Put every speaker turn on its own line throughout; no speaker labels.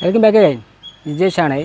Welcome back again ജിജേഷാണ്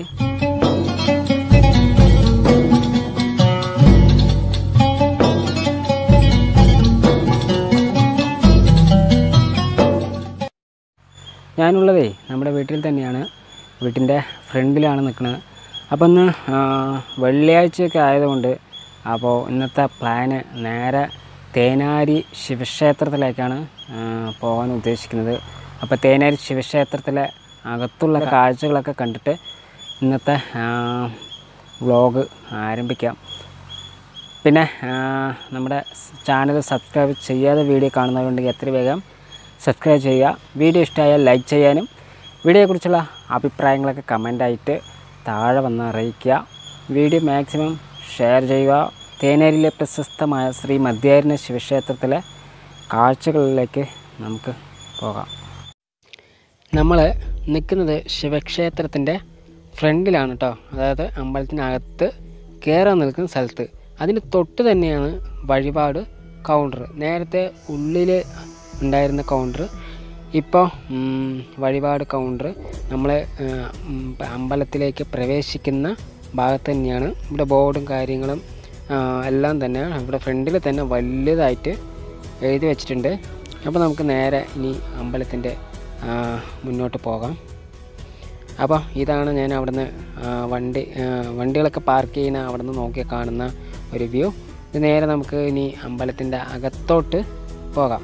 ഞാനുള്ളതേ നമ്മുടെ വീട്ടിൽ തന്നെയാണ് വീട്ടിൻ്റെ ഫ്രണ്ടിലാണ് നിൽക്കുന്നത് അപ്പോൾ ഇന്ന് ആ, വെള്ളിയാഴ്ചയൊക്കെ ആയതുകൊണ്ട് അപ്പോൾ ഇന്നത്തെ പ്ലാന് നേരെ തേനാരി ശിവക്ഷേത്രത്തിലേക്കാണ് ആ, പോകാൻ ഉദ്ദേശിക്കുന്നത് അപ്പോൾ തേനാരി ശിവക്ഷേത്രത്തിലെ അകത്തുള്ള കാഴ്ചകളൊക്കെ കണ്ടിട്ട് ഇന്നത്തെ വ്ളോഗ് ആരംഭിക്കാം പിന്നെ ആ, നമ്മുടെ ചാനൽ സബ്സ്ക്രൈബ് ചെയ്യാതെ വീഡിയോ കാണുന്നവരുണ്ടെങ്കിൽ എത്ര വേഗം സബ്സ്ക്രൈബ് ചെയ്യുക വീഡിയോ ഇഷ്ടമായാൽ ലൈക്ക് ചെയ്യാനും വീഡിയോയെക്കുറിച്ചുള്ള അഭിപ്രായങ്ങളൊക്കെ കമൻ്റായിട്ട് താഴെ വന്ന് അറിയിക്കുക വീഡിയോ മാക്സിമം ഷെയർ ചെയ്യുക തേനേരിയിലെ പ്രശസ്തമായ ശ്രീ മധ്യാരിന ശിവക്ഷേത്രത്തിലെ കാഴ്ചകളിലേക്ക് നമുക്ക് പോകാം നമ്മൾ നിൽക്കുന്നത് ശിവക്ഷേത്രത്തിൻ്റെ ഫ്രണ്ടിലാണ് കേട്ടോ അതായത് അമ്പലത്തിനകത്ത് കയറാൻ നിൽക്കുന്ന സ്ഥലത്ത് അതിന് തൊട്ട് തന്നെയാണ് വഴിപാട് കൗണ്ടർ നേരത്തെ ഉള്ളിൽ ഉണ്ടായിരുന്ന കൗണ്ടർ ഇപ്പോൾ വഴിപാട് കൗണ്ടർ നമ്മൾ അമ്പലത്തിലേക്ക് പ്രവേശിക്കുന്ന ഭാഗത്ത് തന്നെയാണ് ഇവിടെ ബോർഡും കാര്യങ്ങളും ആ, എല്ലാം തന്നെ ഇവിടെ ഫ്രണ്ടിൽ തന്നെ വലുതായിട്ട് എഴുതി വെച്ചിട്ടുണ്ട് അപ്പോൾ നമുക്ക് നേരെ ഇനി അമ്പലത്തിൻ്റെ ആ, മുന്നോട്ട് പോകാം അപ്പോൾ ഇതാണ് ഞാൻ അവിടുന്ന് ആ, വണ്ടി ആ, വണ്ടികളൊക്കെ പാർക്ക് ചെയ്യുന്ന അവിടുന്ന് നോക്കി കാണുന്ന ഒരു വ്യൂ ഇത് നേരെ നമുക്ക് ഇനി അമ്പലത്തിൻ്റെ അകത്തോട്ട് പോകാം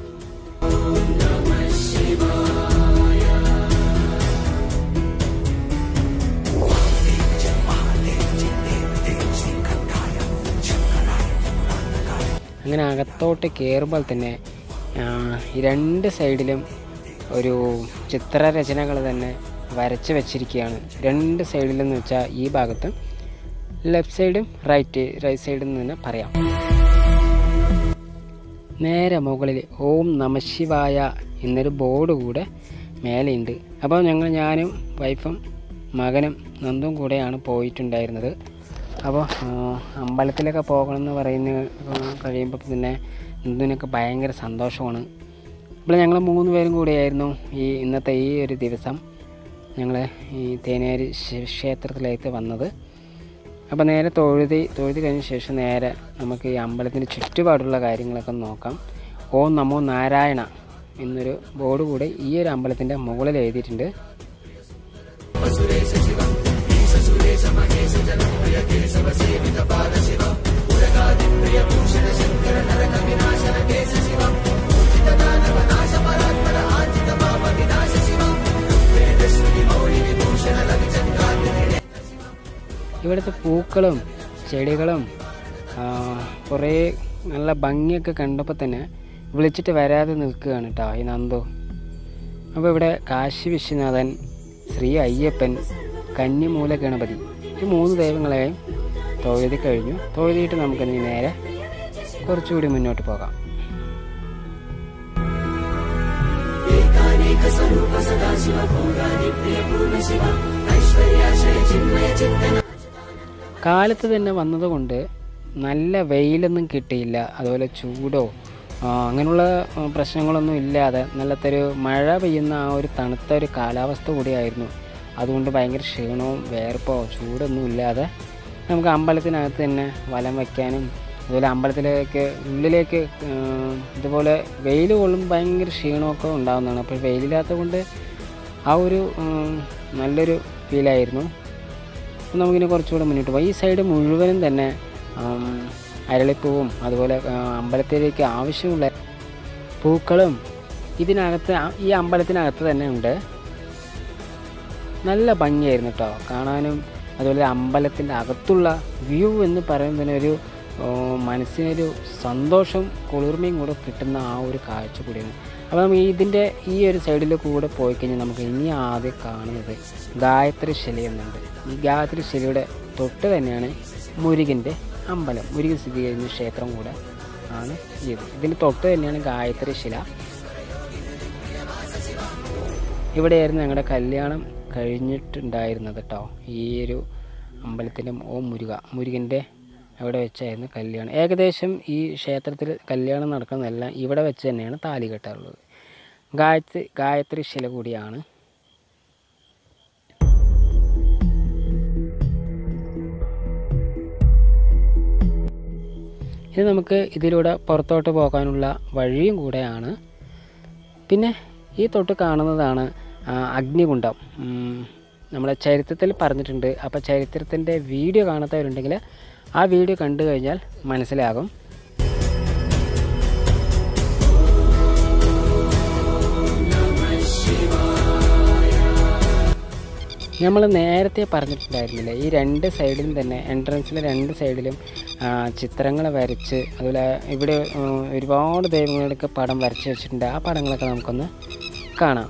അങ്ങനെ അകത്തോട്ട് കയറുമ്പോൾ തന്നെ ആ, ഈ രണ്ട് സൈഡിലും ഒരു ചിത്രരചനകൾ തന്നെ വരച്ച് വെച്ചിരിക്കുകയാണ് രണ്ട് സൈഡിലെന്ന് വെച്ചാൽ ഈ ഭാഗത്ത് ലെഫ്റ്റ് സൈഡും റൈറ്റ് റൈറ്റ് സൈഡിൽ നിന്ന് തന്നെ പറയാം നേരെ മുകളിൽ ഓം നമശിവായ എന്നൊരു ബോർഡ് കൂടെ മേലെയുണ്ട് അപ്പോൾ ഞങ്ങൾ ഞാനും വൈഫും മകനും നന്ദും കൂടെയാണ് പോയിട്ടുണ്ടായിരുന്നത് അപ്പോൾ ആ, അമ്പലത്തിലൊക്കെ പോകണമെന്ന് പറയുന്ന കഴിയുമ്പോൾ പിന്നെ നന്ദുവിനൊക്കെ ഭയങ്കര സന്തോഷമാണ് ഇപ്പോൾ ഞങ്ങൾ മൂന്ന് പേരും കൂടിയായിരുന്നു ഈ ഇന്നത്തെ ഈ ഒരു ദിവസം ഞങ്ങൾ ഈ തേനേരി ശിവക്ഷേത്രത്തിലേക്ക് വന്നത് അപ്പോൾ നേരെ തൊഴുതി തൊഴുതി കഴിഞ്ഞ ശേഷം നേരെ നമുക്ക് ഈ അമ്പലത്തിൻ്റെ ചുറ്റുപാടുള്ള കാര്യങ്ങളൊക്കെ നോക്കാം ഓം നമോ നാരായണ എന്നൊരു ബോർഡ് കൂടെ ഈ ഒരു അമ്പലത്തിൻ്റെ മുകളിൽ എഴുതിയിട്ടുണ്ട് ഇവിടുത്തെ പൂക്കളും ചെടികളും ആ, കുറേ നല്ല ഭംഗിയൊക്കെ കണ്ടപ്പോൾ തന്നെ വിളിച്ചിട്ട് വരാതെ നിൽക്കുകയാണ് കേട്ടോ ഈ നന്ദു അപ്പോൾ ഇവിടെ കാശി വിശ്വനാഥൻ ശ്രീ അയ്യപ്പൻ കന്നിമൂല ഗണപതി ഈ മൂന്ന് ദൈവങ്ങളെയും തൊഴുതി കഴിഞ്ഞു തൊഴുതിയിട്ട് നമുക്കിനി നേരെ കുറച്ചുകൂടി മുന്നോട്ട് പോകാം കാലത്ത് തന്നെ വന്നതുകൊണ്ട് നല്ല വെയിലൊന്നും കിട്ടിയില്ല അതുപോലെ ചൂടോ ആ, അങ്ങനെയുള്ള ആ, പ്രശ്നങ്ങളൊന്നും ഇല്ലാതെ നല്ലത്തൊരു മഴ പെയ്യുന്ന ആ ഒരു തണുത്ത ഒരു കാലാവസ്ഥ കൂടിയായിരുന്നു അതുകൊണ്ട് ഭയങ്കര ക്ഷീണവും വേർപ്പോ ചൂടൊന്നും ഇല്ലാതെ നമുക്ക് അമ്പലത്തിനകത്ത് തന്നെ വലം വയ്ക്കാനും അതുപോലെ അമ്പലത്തിലേക്ക് ഉള്ളിലേക്ക് ആ, ഇതുപോലെ വെയിൽ കൊള്ളും ഭയങ്കര ക്ഷീണമൊക്കെ ഉണ്ടാകുന്നതാണ് അപ്പോൾ വെയിലില്ലാത്തത് കൊണ്ട് ആ ഒരു ഉം, നല്ലൊരു ഫീലായിരുന്നു അപ്പോൾ നമുക്കിനി കുറച്ചുകൂടെ മുന്നോട്ട് പോകാം ഈ സൈഡ് മുഴുവനും തന്നെ ആം, അരളിപ്പൂവും അതുപോലെ ആ, അമ്പലത്തിലേക്ക് ആവശ്യമുള്ള പൂക്കളും ഇതിനകത്ത് ആ- ഈ അമ്പലത്തിനകത്ത് തന്നെ ഉണ്ട് നല്ല ഭംഗിയായിരുന്നു കേട്ടോ കാണാനും അതുപോലെ അമ്പലത്തിൻ്റെ അകത്തുള്ള വ്യൂ എന്ന് പറയുന്നത് തന്നെ ഒരു ഓ, മനസ്സിനൊരു സന്തോഷം കുളിർമയും കൂടെ കിട്ടുന്ന ആ ഒരു കാഴ്ച കൂടിയാണ് അപ്പോൾ നമുക്ക് ഇതിൻ്റെ ഈ ഒരു സൈഡിൽ കൂടെ പോയി കഴിഞ്ഞാൽ നമുക്ക് ഇനി ആദ്യം കാണുന്നത് ഗായത്രി ശില എന്നുണ്ട് ഈ ഗായത്രി ശിലയുടെ തൊട്ട് തന്നെയാണ് മുരുകൻ്റെ അമ്പലം മുരുകൻ സ്ഥിതി ചെയ്യുന്ന ക്ഷേത്രം കൂടെ ആണ് ഇത് ഇതിന് തൊട്ട് തന്നെയാണ് ഗായത്രി ശില ഇവിടെയായിരുന്നു ഞങ്ങളുടെ കല്യാണം കഴിഞ്ഞിട്ടുണ്ടായിരുന്നത് കേട്ടോ ഈ ഒരു അമ്പലത്തിൻ്റെ ഓം മുരുക മുരുകൻ്റെ അവിടെ വെച്ചായിരുന്നു കല്യാണം ഏകദേശം ഈ ക്ഷേത്രത്തിൽ കല്യാണം നടക്കുന്നതെല്ലാം ഇവിടെ വെച്ച് തന്നെയാണ് താലി കെട്ടാറുള്ളത് ഗായത്രി ഗായത്രി ശില കൂടിയാണ് ഇത് നമുക്ക് ഇതിലൂടെ പുറത്തോട്ട് പോകാനുള്ള വഴിയും കൂടെയാണ് പിന്നെ ഈ തൊട്ട് കാണുന്നതാണ് ആ, അഗ്നികുണ്ഡം ഉം, നമ്മളെ ചരിത്രത്തിൽ പറഞ്ഞിട്ടുണ്ട് അപ്പോൾ ചരിത്രത്തിൻ്റെ വീഡിയോ കാണാത്തവരുണ്ടെങ്കിൽ ആ വീഡിയോ കണ്ടു കഴിഞ്ഞാൽ മനസ്സിലാകും നമ്മൾ നേരത്തെ പറഞ്ഞിട്ടുണ്ടായിരുന്നില്ലേ ഈ രണ്ട് സൈഡിലും തന്നെ എൻട്രൻസിലെ രണ്ട് സൈഡിലും ആ, ചിത്രങ്ങൾ വരച്ച് അതുപോലെ ഇവിടെ ഉം, ഒരുപാട് ദൈവങ്ങളുടെയൊക്കെ പടം വരച്ച് വെച്ചിട്ടുണ്ട് ആ പടങ്ങളൊക്കെ നമുക്കൊന്ന് കാണാം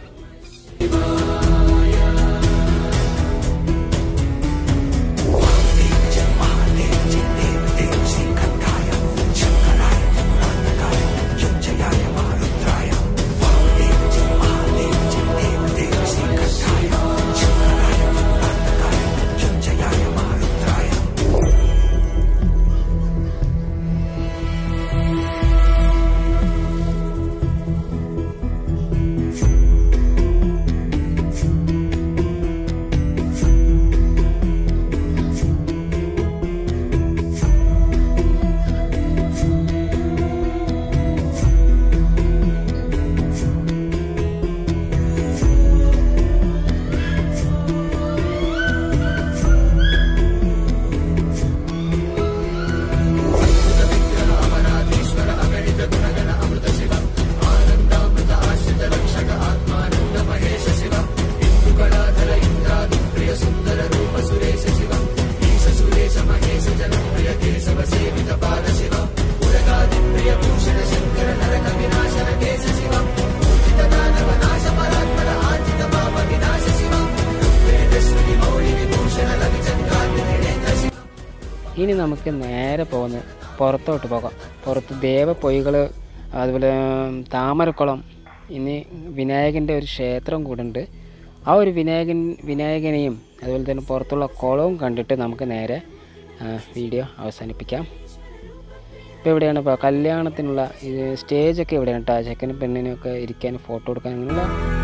ഇനി നമുക്ക് നേരെ പോകുന്ന പുറത്തോട്ട് പോകാം പുറത്ത് ദേവപ്പൊയ്കൾ അതുപോലെ താമരക്കുളം ഇനി വിനായകൻ്റെ ഒരു ക്ഷേത്രം കൂടെ ഉണ്ട് ആ ഒരു വിനായകൻ വിനായകനെയും അതുപോലെ തന്നെ പുറത്തുള്ള കുളവും കണ്ടിട്ട് നമുക്ക് നേരെ ആ, വീഡിയോ അവസാനിപ്പിക്കാം ഇപ്പോൾ എവിടെയാണ് ഇപ്പോൾ കല്യാണത്തിനുള്ള ഇത് സ്റ്റേജൊക്കെ എവിടെയാണ് കേട്ടോ ചെക്കനും പെണ്ണിനും ഒക്കെ ഇരിക്കാൻ ഫോട്ടോ എടുക്കാൻ അങ്ങനെയുള്ള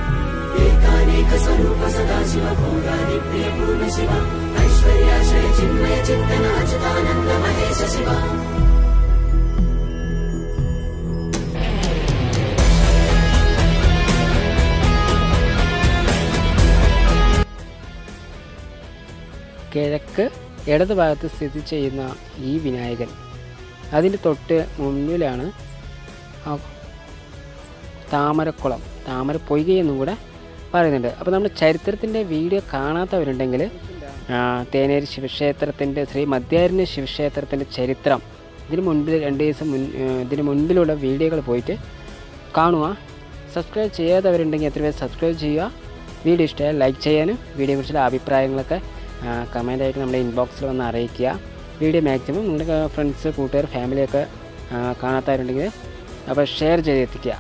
കിഴക്ക് ഇടത് ഭാഗത്ത് സ്ഥിതി ചെയ്യുന്ന ഈ വിനായകൻ അതിൻ്റെ തൊട്ട് മുന്നിലാണ് ആ താമരക്കുളം താമര പൊയ്ക എന്നും കൂടെ പറയുന്നുണ്ട് അപ്പോൾ നമ്മൾ ചരിത്രത്തിൻ്റെ വീഡിയോ കാണാത്തവരുണ്ടെങ്കിൽ ആ, തേനേരി ശിവക്ഷേത്രത്തിൻ്റെ ശ്രീ മധ്യാരണ്യ ശിവക്ഷേത്രത്തിൻ്റെ ചരിത്രം ഇതിന് മുൻപിൽ രണ്ട് ദിവസം മുൻ ആ, ഇതിന് മുൻപിലുള്ള വീഡിയോകൾ പോയിട്ട് കാണുക സബ്സ്ക്രൈബ് ചെയ്യാത്തവരുണ്ടെങ്കിൽ എത്ര പേര് സബ്സ്ക്രൈബ് ചെയ്യുക വീഡിയോ ഇഷ്ടമായാൽ ലൈക്ക് ചെയ്യാനും വീഡിയോയെക്കുറിച്ചുള്ള അഭിപ്രായങ്ങളൊക്കെ കമൻ്റായിട്ട് നമ്മുടെ ഇൻബോക്സിൽ വന്ന് അറിയിക്കുക വീഡിയോ മാക്സിമം നിങ്ങളുടെ ഫ്രണ്ട്സ് കൂട്ടുകാർ ഫാമിലിയൊക്കെ ആ, കാണാത്തവരുണ്ടെങ്കിൽ അപ്പോൾ ഷെയർ ചെയ്തെത്തിക്കുക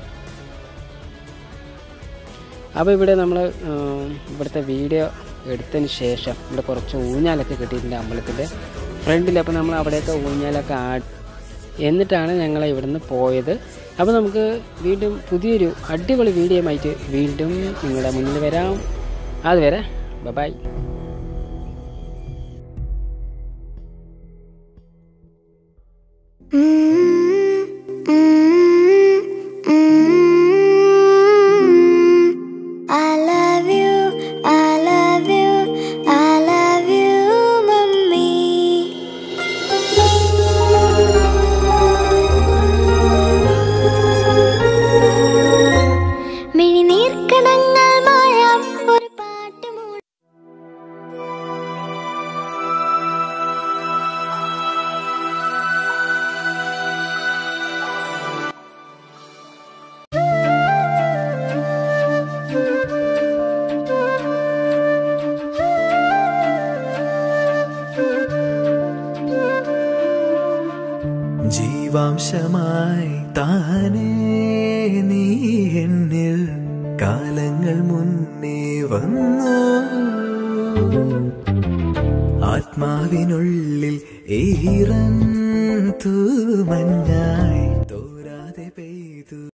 അപ്പോൾ ഇവിടെ നമ്മൾ ഇവിടുത്തെ വീഡിയോ എടുത്തതിന് ശേഷം ഇവിടെ കുറച്ച് ഊഞ്ഞാലൊക്കെ കിട്ടിയിട്ടുണ്ട് അമ്പലത്തിൻ്റെ ഫ്രണ്ടിൽ അപ്പോൾ നമ്മൾ അവിടെയൊക്കെ ഊഞ്ഞാലൊക്കെ ആ എന്നിട്ടാണ് ഞങ്ങൾ ഇവിടുന്ന് പോയത് അപ്പോൾ നമുക്ക് വീണ്ടും പുതിയൊരു അടിപൊളി വീഡിയോ ആയിട്ട് വീണ്ടും നിങ്ങളുടെ മുന്നിൽ വരാം അതുവരെ bye
I love you, I love you, I love you, mommy. മിഴിനീർക്കണങ്ങൾ മായാം ഒരു പാട്ട് മൂളി
ജീവാംശമായി താനേ നീ എന്നിൽ കാലങ്ങൾ മുന്നേ വന്നു ആത്മാവിനുള്ളിൽ ഈറൻ തൂമഞ്ഞായി തോരാതെ പെയ്തു